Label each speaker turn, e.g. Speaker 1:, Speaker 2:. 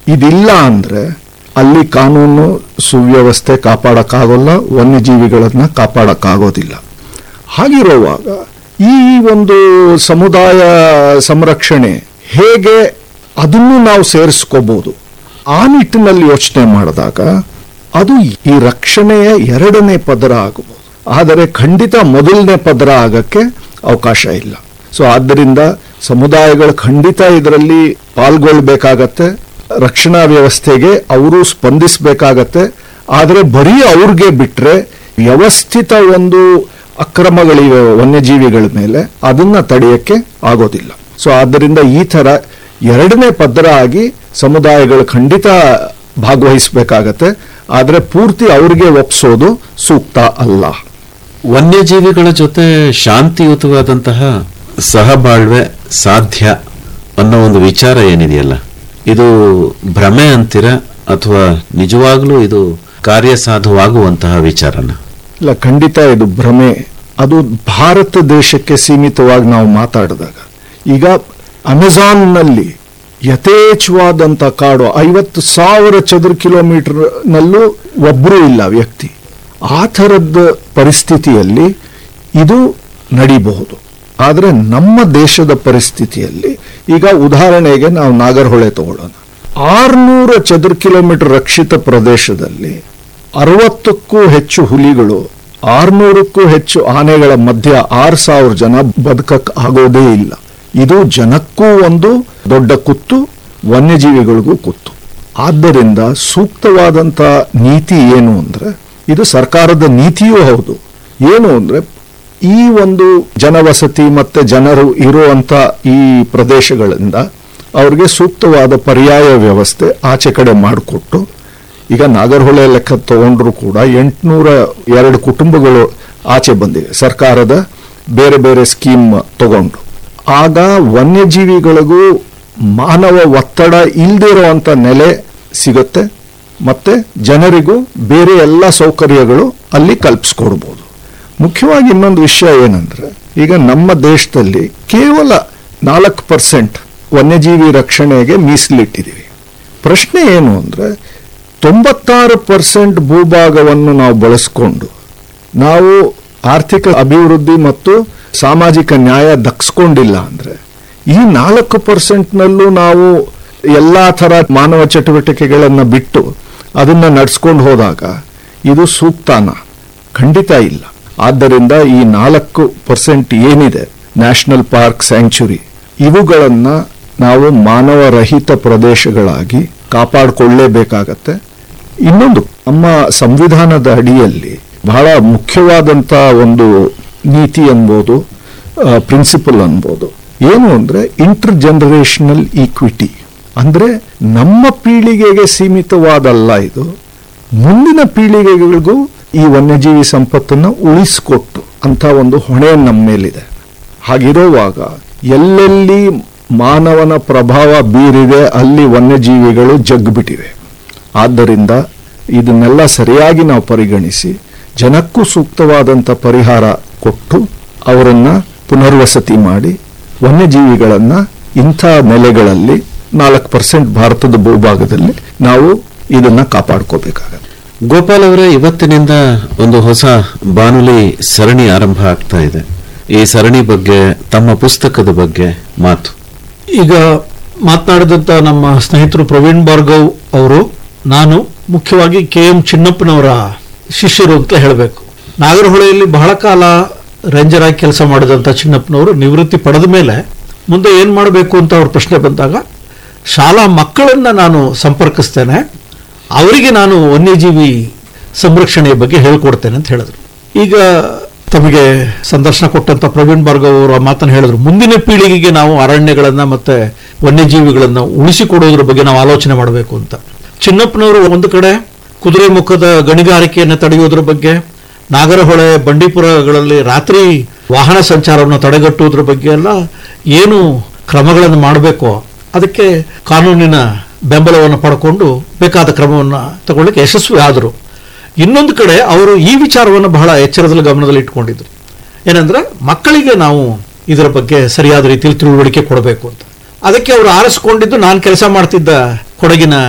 Speaker 1: ಇದಿಲ್ಲ ಅಂದ್ರೆ ಅಲ್ಲಿ ಕಾನೂನು ಸುವ್ಯವಸ್ಥೆ ಕಾಪಾಡಕ್ಕಾಗೋಲ್ಲ ವನ್ಯಜೀವಿಗಳನ್ನ ಕಾಪಾಡಕ್ಕಾಗೋದಿಲ್ಲ ಹಾಗಿರುವಾಗ ಈ ಒಂದು ಸಮುದಾಯ ಸಂರಕ್ಷಣೆ ಹೇಗೆ ಅದನ್ನು ನಾವು ಸೇರಿಸ್ಕೋಬಹುದು ಆ ನಿಟ್ಟಿನಲ್ಲಿ ಯೋಚನೆ ಮಾಡಿದಾಗ ಅದು ಈ ರಕ್ಷಣೆಯ ಎರಡನೇ ಪದರ ಆಗಬಹುದು ಆದರೆ ಖಂಡಿತ ಮೊದಲನೇ ಪದರ ಆಗಕ್ಕೆ ಅವಕಾಶ ಇಲ್ಲ ಸೊ ಆದ್ದರಿಂದ ಸಮುದಾಯಗಳು ಖಂಡಿತ ಇದರಲ್ಲಿ ಪಾಲ್ಗೊಳ್ಬೇಕಾಗತ್ತೆ ರಕ್ಷಣಾ ವ್ಯವಸ್ಥೆಗೆ ಅವರು ಸ್ಪಂದಿಸಬೇಕಾಗತ್ತೆ ಆದರೆ ಬರೀ ಅವ್ರಿಗೆ ಬಿಟ್ರೆ ವ್ಯವಸ್ಥಿತ ಒಂದು ಅಕ್ರಮಗಳಿವೆ ವನ್ಯಜೀವಿಗಳ ಮೇಲೆ ಅದನ್ನ ತಡೆಯಕ್ಕೆ ಆಗೋದಿಲ್ಲ ಸೊ ಆದ್ದರಿಂದ ಈ ತರ ಎರಡನೇ ಪದರ ಆಗಿ ಸಮುದಾಯಗಳು ಖಂಡಿತ ಭಾಗವಹಿಸಬೇಕಾಗತ್ತೆ ಆದರೆ ಪೂರ್ತಿ ಅವ್ರಿಗೆ ಒಪ್ಸೋದು ಸೂಕ್ತ ಅಲ್ಲ
Speaker 2: ವನ್ಯಜೀವಿಗಳ ಜೊತೆ ಶಾಂತಿಯುತವಾದಂತಹ ಸಹಬಾಳ್ವೆ ಸಾಧ್ಯ ಅನ್ನೋ ಒಂದು ವಿಚಾರ ಏನಿದೆಯಲ್ಲ ಇದು ಭ್ರಮೆ ಅಂತೀರ ಅಥವಾ ನಿಜವಾಗ್ಲೂ ಇದು ಕಾರ್ಯಸಾಧುವಾಗುವಂತಹ ವಿಚಾರನ
Speaker 1: ಇಲ್ಲ ಖಂಡಿತ ಇದು ಭ್ರಮೆ ಅದು ಭಾರತ ದೇಶಕ್ಕೆ ಸೀಮಿತವಾಗಿ ನಾವು ಮಾತಾಡಿದಾಗ ಈಗ ಅಮೆಜಾನ್ನಲ್ಲಿ ಯಥೇಚ್ಛವಾದಂಥ ಕಾಡು ಐವತ್ತು ಸಾವಿರ ಚದುರ ಕಿಲೋಮೀಟರ್ ನಲ್ಲೂ ಒಬ್ಬರೂ ಇಲ್ಲ ವ್ಯಕ್ತಿ ಆ ಥರದ ಪರಿಸ್ಥಿತಿಯಲ್ಲಿ ಇದು ನಡಿಬಹುದು ಆದರೆ ನಮ್ಮ ದೇಶದ ಪರಿಸ್ಥಿತಿಯಲ್ಲಿ ಈಗ ಉದಾಹರಣೆಗೆ ನಾವು ನಾಗರಹೊಳೆ ತಗೊಳ್ಳೋಣ ಆರ್ನೂರು ಚದುರ ಕಿಲೋಮೀಟರ್ ರಕ್ಷಿತ ಪ್ರದೇಶದಲ್ಲಿ ಅರವತ್ತಕ್ಕೂ ಹೆಚ್ಚು ಹುಲಿಗಳು ಆರ್ನೂರಕ್ಕೂ ಹೆಚ್ಚು ಆನೆಗಳ ಮಧ್ಯ ಆರು ಸಾವಿರ ಜನ ಬದುಕಕ್ ಆಗೋದೇ ಇಲ್ಲ ಇದು ಜನಕ್ಕೂ ಒಂದು ದೊಡ್ಡ ಕುತ್ತು ವನ್ಯಜೀವಿಗಳಿಗೂ ಕುತ್ತು ಆದ್ದರಿಂದ ಸೂಕ್ತವಾದಂತ ನೀತಿ ಏನು ಅಂದ್ರೆ ಇದು ಸರ್ಕಾರದ ನೀತಿಯೂ ಹೌದು ಏನು ಅಂದ್ರೆ ಈ ಒಂದು ಜನವಸತಿ ಮತ್ತೆ ಜನರು ಇರುವಂತ ಈ ಪ್ರದೇಶಗಳಿಂದ ಅವ್ರಿಗೆ ಸೂಕ್ತವಾದ ಪರ್ಯಾಯ ವ್ಯವಸ್ಥೆ ಆಚೆ ಕಡೆ ಮಾಡಿಕೊಟ್ಟು ಈಗ ನಾಗರಹೊಳೆ ಲೆಕ್ಕ ತಗೊಂಡ್ರು ಕೂಡ ಎಂಟುನೂರ ಎರಡು ಕುಟುಂಬಗಳು ಆಚೆ ಬಂದಿವೆ ಸರ್ಕಾರದ ಬೇರೆ ಬೇರೆ ಸ್ಕೀಮ್ ತಗೊಂಡು ಆಗ ವನ್ಯಜೀವಿಗಳಿಗೂ ಮಾನವ ಒತ್ತಡ ಇಲ್ದಿರುವಂತ ನೆಲೆ ಸಿಗುತ್ತೆ ಮತ್ತೆ ಜನರಿಗೂ ಬೇರೆ ಎಲ್ಲ ಸೌಕರ್ಯಗಳು ಅಲ್ಲಿ ಕಲ್ಪಿಸ್ಕೊಡ್ಬೋದು ಮುಖ್ಯವಾಗಿ ಇನ್ನೊಂದು ವಿಷಯ ಏನಂದ್ರೆ ಈಗ ನಮ್ಮ ದೇಶದಲ್ಲಿ ಕೇವಲ ನಾಲ್ಕು ಪರ್ಸೆಂಟ್ ವನ್ಯಜೀವಿ ರಕ್ಷಣೆಗೆ ಮೀಸಲಿಟ್ಟಿದ್ದೀವಿ ಪ್ರಶ್ನೆ ಏನು ಅಂದ್ರೆ ತೊಂಬತ್ತಾರು ಪರ್ಸೆಂಟ್ ಭೂಭಾಗವನ್ನು ನಾವು ಬಳಸ್ಕೊಂಡು ನಾವು ಆರ್ಥಿಕ ಅಭಿವೃದ್ಧಿ ಮತ್ತು ಸಾಮಾಜಿಕ ನ್ಯಾಯ ದಕ್ಸ್ಕೊಂಡಿಲ್ಲ ಅಂದ್ರೆ ಈ ನಾಲ್ಕು ಪರ್ಸೆಂಟ್ನಲ್ಲೂ ನಾವು ಎಲ್ಲಾ ಥರ ಮಾನವ ಚಟುವಟಿಕೆಗಳನ್ನು ಬಿಟ್ಟು ಅದನ್ನ ನಡ್ಸ್ಕೊಂಡು ಹೋದಾಗ ಇದು ಸೂಕ್ತಾನ ಖಂಡಿತ ಇಲ್ಲ ಆದ್ದರಿಂದ ಈ ನಾಲ್ಕು ಪರ್ಸೆಂಟ್ ಏನಿದೆ ನ್ಯಾಷನಲ್ ಪಾರ್ಕ್ ಸ್ಯಾಂಕ್ಚುರಿ ಇವುಗಳನ್ನ ನಾವು ಮಾನವ ರಹಿತ ಪ್ರದೇಶಗಳಾಗಿ ಕಾಪಾಡಿಕೊಳ್ಳೇಬೇಕಾಗತ್ತೆ ಇನ್ನೊಂದು ನಮ್ಮ ಸಂವಿಧಾನದ ಅಡಿಯಲ್ಲಿ ಬಹಳ ಮುಖ್ಯವಾದಂತ ಒಂದು ನೀತಿ ಅನ್ಬೋದು ಪ್ರಿನ್ಸಿಪಲ್ ಅನ್ಬೋದು ಏನು ಅಂದ್ರೆ ಇಂಟರ್ ಜನರೇಷನಲ್ ಈಕ್ವಿಟಿ ಅಂದ್ರೆ ನಮ್ಮ ಪೀಳಿಗೆಗೆ ಸೀಮಿತವಾದಲ್ಲ ಇದು ಮುಂದಿನ ಪೀಳಿಗೆಗಳಿಗೂ ಈ ವನ್ಯಜೀವಿ ಸಂಪತ್ತನ್ನು ಉಳಿಸಿಕೊಟ್ಟು ಅಂತ ಒಂದು ಹೊಣೆ ನಮ್ಮ ಮೇಲಿದೆ ಹಾಗಿರುವಾಗ ಎಲ್ಲೆಲ್ಲಿ ಮಾನವನ ಪ್ರಭಾವ ಬೀರಿದೆ ಅಲ್ಲಿ ವನ್ಯಜೀವಿಗಳು ಜಗ್ಬಿಟ್ಟಿವೆ ಆದ್ದರಿಂದ ಇದನ್ನೆಲ್ಲ ಸರಿಯಾಗಿ ನಾವು ಪರಿಗಣಿಸಿ ಜನಕ್ಕೂ ಸೂಕ್ತವಾದಂಥ ಪರಿಹಾರ ಕೊಟ್ಟು ಅವರನ್ನ ಪುನರ್ವಸತಿ ಮಾಡಿ ವನ್ಯಜೀವಿಗಳನ್ನ ಇಂಥ ನೆಲೆಗಳಲ್ಲಿ ನಾಲ್ಕು ಪರ್ಸೆಂಟ್ ಭಾರತದ ಭೂಭಾಗದಲ್ಲಿ ನಾವು ಇದನ್ನ ಕಾಪಾಡ್ಕೋಬೇಕಾಗತ್ತೆ
Speaker 2: ಗೋಪಾಲ್ ಅವರೇ ಇವತ್ತಿನಿಂದ ಒಂದು ಹೊಸ ಬಾನುಲಿ ಸರಣಿ ಆರಂಭ ಆಗ್ತಾ ಇದೆ ಈ ಸರಣಿ ಬಗ್ಗೆ ತಮ್ಮ ಪುಸ್ತಕದ ಬಗ್ಗೆ ಮಾತು
Speaker 3: ಈಗ ಮಾತನಾಡಿದಂತ ನಮ್ಮ ಸ್ನೇಹಿತರು ಪ್ರವೀಣ್ ಭಾರ್ಗವ್ ಅವರು ನಾನು ಮುಖ್ಯವಾಗಿ ಕೆ ಎಂ ಚಿನ್ನಪ್ಪನವರ ಶಿಷ್ಯರು ಅಂತ ಹೇಳಬೇಕು ನಾಗರಹೊಳೆಯಲ್ಲಿ ಬಹಳ ಕಾಲ ರೇಂಜರ್ ಆಗಿ ಕೆಲಸ ಮಾಡಿದಂಥ ಚಿನ್ನಪ್ಪನವರು ನಿವೃತ್ತಿ ಪಡೆದ ಮೇಲೆ ಮುಂದೆ ಏನು ಮಾಡಬೇಕು ಅಂತ ಅವ್ರ ಪ್ರಶ್ನೆ ಬಂದಾಗ ಶಾಲಾ ಮಕ್ಕಳನ್ನ ನಾನು ಸಂಪರ್ಕಿಸ್ತೇನೆ ಅವರಿಗೆ ನಾನು ವನ್ಯಜೀವಿ ಸಂರಕ್ಷಣೆಯ ಬಗ್ಗೆ ಹೇಳ್ಕೊಡ್ತೇನೆ ಅಂತ ಹೇಳಿದ್ರು ಈಗ ತಮಗೆ ಸಂದರ್ಶನ ಕೊಟ್ಟಂತ ಪ್ರವೀಣ್ ಭಾರ್ಗವ್ ಅವರು ಆ ಮಾತನ್ನು ಹೇಳಿದ್ರು ಮುಂದಿನ ಪೀಳಿಗೆಗೆ ನಾವು ಅರಣ್ಯಗಳನ್ನ ಮತ್ತೆ ವನ್ಯಜೀವಿಗಳನ್ನ ಉಳಿಸಿಕೊಡೋದ್ರ ಬಗ್ಗೆ ನಾವು ಆಲೋಚನೆ ಮಾಡಬೇಕು ಅಂತ ಚಿನ್ನಪ್ಪನವರು ಒಂದು ಕಡೆ ಕುದುರೆ ಮುಖದ ಗಣಿಗಾರಿಕೆಯನ್ನು ತಡೆಯೋದ್ರ ಬಗ್ಗೆ ನಾಗರಹೊಳೆ ಬಂಡೀಪುರಗಳಲ್ಲಿ ರಾತ್ರಿ ವಾಹನ ಸಂಚಾರವನ್ನು ತಡೆಗಟ್ಟುವುದ್ರ ಬಗ್ಗೆ ಎಲ್ಲ ಏನು ಕ್ರಮಗಳನ್ನು ಮಾಡಬೇಕೋ ಅದಕ್ಕೆ ಕಾನೂನಿನ ಬೆಂಬಲವನ್ನು ಪಡ್ಕೊಂಡು ಬೇಕಾದ ಕ್ರಮವನ್ನು ತಗೊಳ್ಳಿಕ್ಕೆ ಯಶಸ್ವಿ ಆದರು ಇನ್ನೊಂದು ಕಡೆ ಅವರು ಈ ವಿಚಾರವನ್ನು ಬಹಳ ಎಚ್ಚರದಲ್ಲಿ ಗಮನದಲ್ಲಿ ಇಟ್ಕೊಂಡಿದ್ರು ಏನಂದ್ರೆ ಮಕ್ಕಳಿಗೆ ನಾವು ಇದರ ಬಗ್ಗೆ ಸರಿಯಾದ ರೀತಿಯಲ್ಲಿ ತಿಳುವಳಿಕೆ ಕೊಡಬೇಕು ಅಂತ ಅದಕ್ಕೆ ಅವರು ಆರಿಸಿಕೊಂಡಿದ್ದು ನಾನು ಕೆಲಸ ಮಾಡ್ತಿದ್ದ ಕೊಡಗಿನ